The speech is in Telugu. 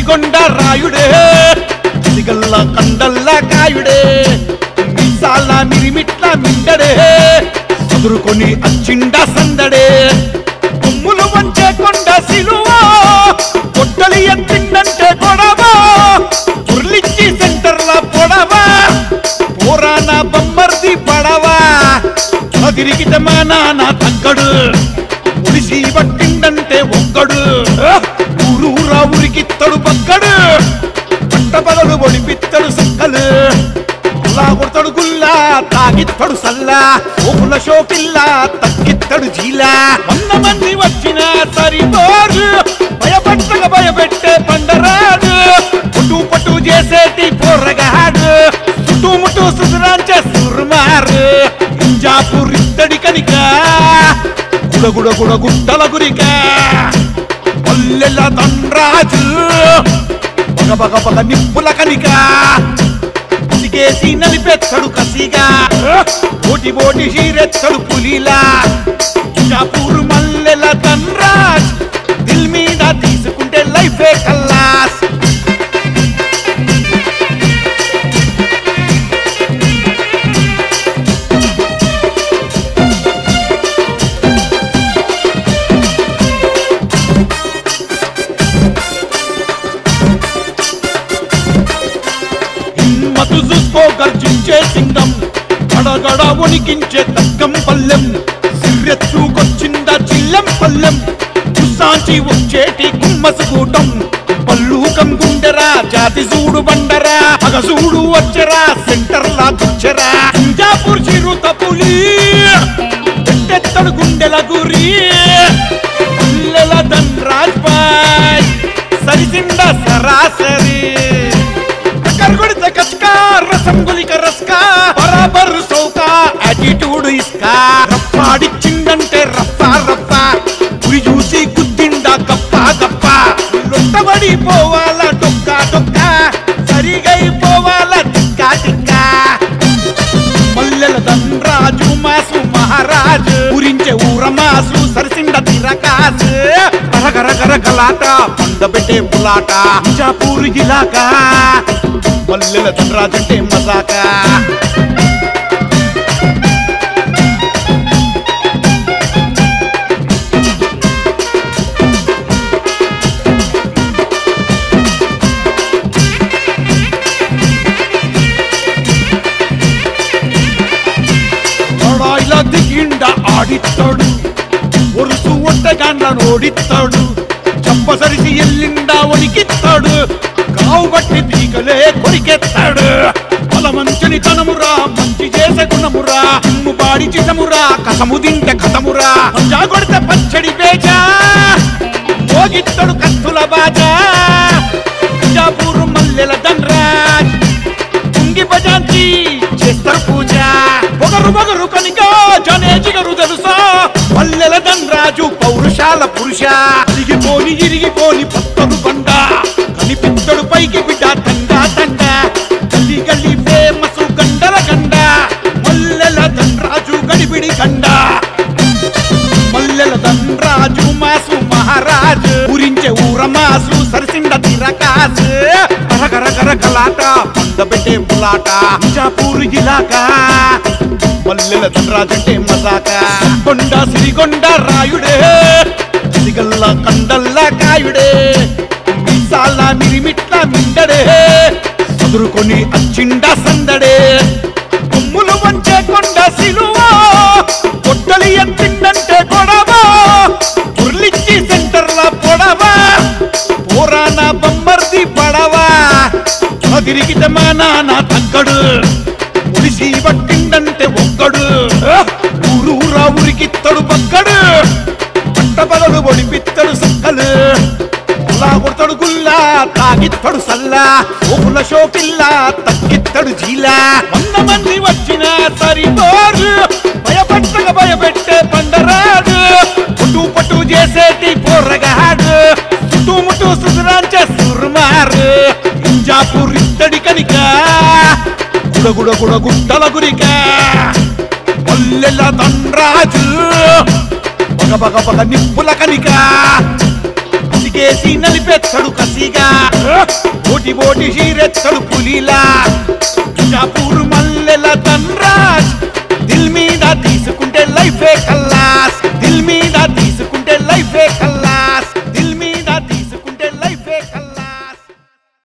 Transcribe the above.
సిరిగొండ రాయుడే సిగల్ల కండల్ల కాయుడే మీసాల మిరిమిట్ల మిండడే సదురుకొని అచ్చిండ సందడే కొమ్ములు వంచే కొండ సిలువ కొట్టలి ఎత్తిందంటే గొడవ ఉర్లిచ్చి సెంటర్ల పొడవ పోరాన బొమ్మర్ది పడవా తిరిగితే మా నాన్న తగ్గడు ఉడిసి పట్టిండంటే ఒక్కడు ఊరూరా ఉరికిత్తడు పక్కడు పట్టపగలు ఒడిపిత్తడు సక్కలు గుల్లా కొడతాడు గుల్లా తాగిత్తడు సల్లా ఓపుల షోకిల్లా తగ్గిత్తడు జీలా వంద మంది వచ్చిన సరిపోరు భయపట్టక భయపెట్టే పండరాడు పుట్టు పట్టు చేసేటి పోరగాడు చుట్టుముట్టు సుసురాంచే సురుమారు ఇంజాపూర్ ఇత్తడి కనిక గుడగుడ గుడ గుట్టల గురిక పల్లెల తండ్రాజు బగ బగ బగ నిప్పుల కనిక సిగేసి నలిపెత్తడు కసిగా ఓటి ఓటి షీరెత్తడు పులిలా జాపూరు మల్లెల తండ్రాజ్ దిల్ మీద తీసుకుంటే లైఫే కల్లాస్ హిమ్మతు చూసుకో గర్జించే సింగం గడగడ వణికించే తగ్గం పల్లెం సిర్రెత్తుకొచ్చిందా చిల్లెం పల్లెం కుసాంచి వచ్చేటి కుమ్మసుగూటం పల్లూకం గుండెరా జాతి చూడు బండరా అగసూడు వచ్చరా సెంటర్లా దుచ్చరా ఇంజాపూర్ చిరుత పులి పెట్టెత్తడు గుండెల గురి పుల్లెల ధన్రాజ్ బాయ్ సరిసిండ సరాసరి కరుగుడితే కచ్కా రసం గులిక రస్కా బరాబర్ సౌకా యాటిట్యూడ్ ఇస్కా రప్పాడిచ్చిందంటే రప్పా రప్పా గురి చూసి గుద్దిండా గప్ప గప్ప లొట్టబడి పోవాల డొక్క డొక్క సరిగై పోవాల టిక్కా టిక్కా మల్లెల దండ్రాజు మాసు మహారాజు ఊరించే ఊరమాసు సరిసిండ తిరకాసు గర గర గలాట పండబెట్టే పులాట జాపూరు ఇలాకా మల్లెల దండ్రాజు అంటే మజాకా ఇలా దిగిండ ఆడిస్తాడు ఒరుసు ఒట్టగాండ ఓడిస్తాడు చంపసరిసి ఎల్లిండా వణికిస్తాడు కావు బట్టి తీగలే కొరికెత్తాడు బలమంచుని తనమురా మంచి చేసే గుణమురా ఇమ్ము బాడి చితమురా కసము తింటే కథమురా జాగొడితే పచ్చడి బేజా మోగిత్తడు కత్తుల బాజా జాపూరు మల్లెల దండ్రాజ్ కుంగి భజాంతి చేస్తారు పూజ పొగరు పొగరు కనిక జనే జిగరు తెలుసా పల్లెల ధనరాజు పౌరుషాల పురుష ఇరిగిపోని ఇరిగిపోని పత్తరు బండ కనిపిత్తడు పైకి బిడ్డ తండ తండ గల్లి గల్లి ఫేమస్ గండల గండ మల్లెల ధనరాజు గడిబిడి గండ మల్లెల దండ్రాజు మాసు మహారాజు ఊరించే ఊరమాసు సరిసిండ తిరకాసు గర గర గలాట పండబెట్టే పులాట జాపూరు ఇలాకా మల్లెల దండ్రాజు అంటే మజాక కొండ సిరిగొండ రాయుడే సిగల్ల కండల్ల కాయుడే మీసాల మిరిమిట్ల మిండడే సదురుకొని అచ్చిండ సందడే కొమ్ములు వంచే కొండ సిలువ కొట్టలి ఎత్తిందంటే గొడవ ఉర్లిచ్చి సెంటర్ల పొడవ పోరాన బొమ్మర్ది పడవా తిరిగితే మా నాన్న తగ్గడు ఉడిసి పట్టిండంటే ఒక్కడు ఊరూరా ఉరికిత్తడు పక్కడు పట్టపగలు ఒడిపిత్తడు సక్కలు గుల్లా కొడతాడు గుల్లా తాగిత్తడు సల్లా ఓపుల షోకిల్లా తగ్గిత్తడు జీలా వంద మంది వచ్చిన సరిపోరు భయపట్టక భయపెట్టే పండరాడు పుట్టు పట్టు చేసేటి పోరగాడు చుట్టుముట్టు సుసురాంచే సురుమారు ఇంజాపూర్ ఇత్తడి కనిక గుడగుడ గుడ గుట్టల గురిక పల్లెల తండ్రాజు బగ బగ బగ నిప్పుల కనిక ముసుగేసి నలిపెత్తడు కసిగా ఓటి ఓటి షీరెత్తడు పులిలా జాపూరు మల్లెల ధన్రాజ్ దిల్ మీద తీసుకున్న